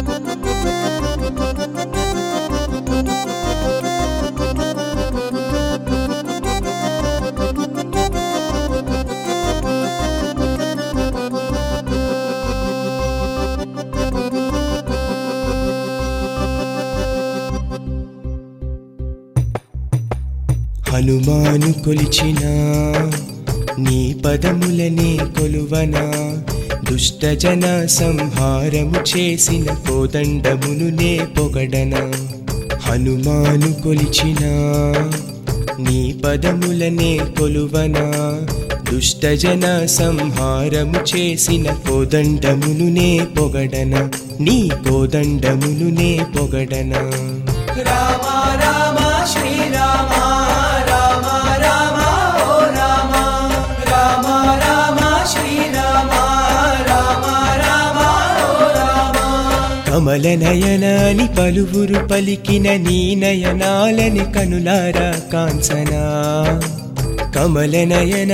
హనుమాను కొలిచిన నీ పదములనే కొలువనా దుష్ట జన సంహారము చేసిన కోదండమును నే పొగడన హనుమాను కొలిచిన నీ పదములనే కొలువనా దుష్ట జన సంహారము చేసిన కోదండమును నే పొగడన నీ కోదండమును నే పొగడన రామ రామ శ్రీరామ రామ రామ ఓ రామ రామ రామ శ్రీరామ రామ రామ ఓ రామ కమల నయనాని పలువురు పలికిన నీ నయనాలని కనులారా కాంచనా కమల నయన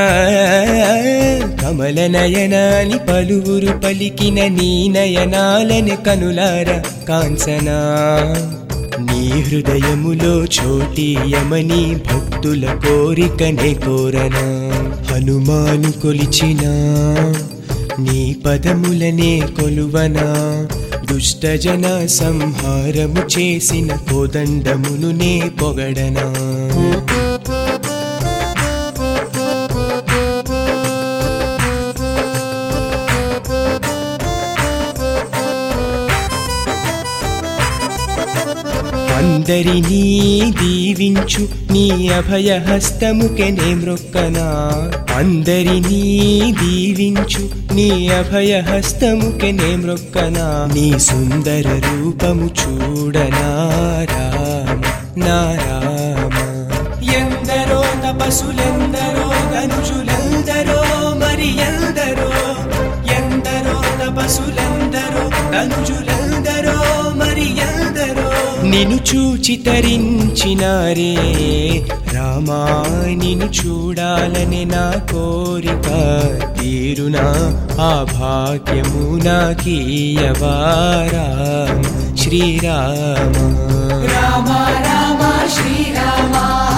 కమల నయనాని పలువురు పలికిన నీ నయనాలని కనులారా కాంచనా నీ హృదయములో చోటీయమని భక్తుల కోరికనే కోరనా హనుమాను కొలిచినా నీ పదములనే కొలువనా దుష్ట జన సంహారము చేసిన కోదండమును నే పొగడనా అందరినీ దీవించు నీ అభయ హస్తముకెనే మ్రొక్కనా అందరినీ దీవించు నీ అభయ హస్తముకెనే మ్రొక్కనా నీ సుందర రూపము చూడనా రామ నా రామ ఎందరో తపసులెందరో ధనుజులెందరో మరి ఎందరో ఎందరో తపసులెందరో ధనుజులెందరో మరి ఎందరో నిన్ను చూచి తరించినారే రామా నిన్ను చూడాలని నా కోరిక తీరునా ఆ భాగ్యము నాకీయవా రామ శ్రీరామ రామ రామ శ్రీరామ